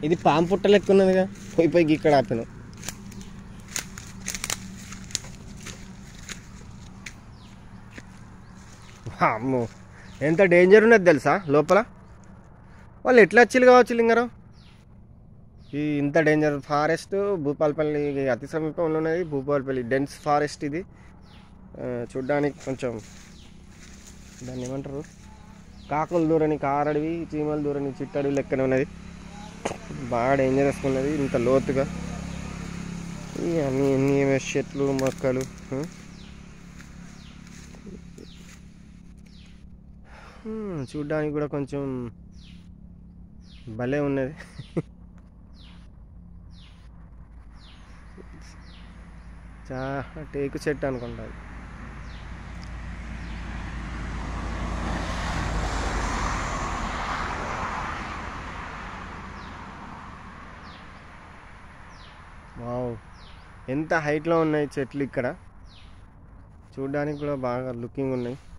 ఇది పాము పుట్ట లెక్క ఉన్నదిగా పోయి పోయి ఇక్కడ ఆపిన అమ్మో ఎంత డేంజర్ ఉన్నది తెలుసా లోపల వాళ్ళు ఎట్లా వచ్చిలు కావచ్చు లింగారావు ఈ ఇంత డేంజర్ ఫారెస్ట్ భూపాలపల్లి అతి సమీపంలో ఉన్నది భూపాలపల్లి డెన్స్ ఫారెస్ట్ ఇది ఆ, చూడ్డానికి కొంచెం దాన్ని ఏమంటారు కాకులు దూరని కారడివి చీమలు దూరని చిట్టడివి లెక్కనే ఉన్నది బాగా డేంజరస్ ఉన్నది ఇంత లోతుగా ఈ అన్ని అన్ని చెట్లు మొక్కలు ఆ. హ్మ్, చూడ్డానికి కూడా కొంచెం భలే ఉన్నది చా టేకు చెట్టు అనుకుంటా అది. వావ్ ఎంత హైట్లో ఉన్నాయి చెట్లు ఇక్కడ చూడడానికి కూడా బాగా లుకింగ్ ఉన్నాయి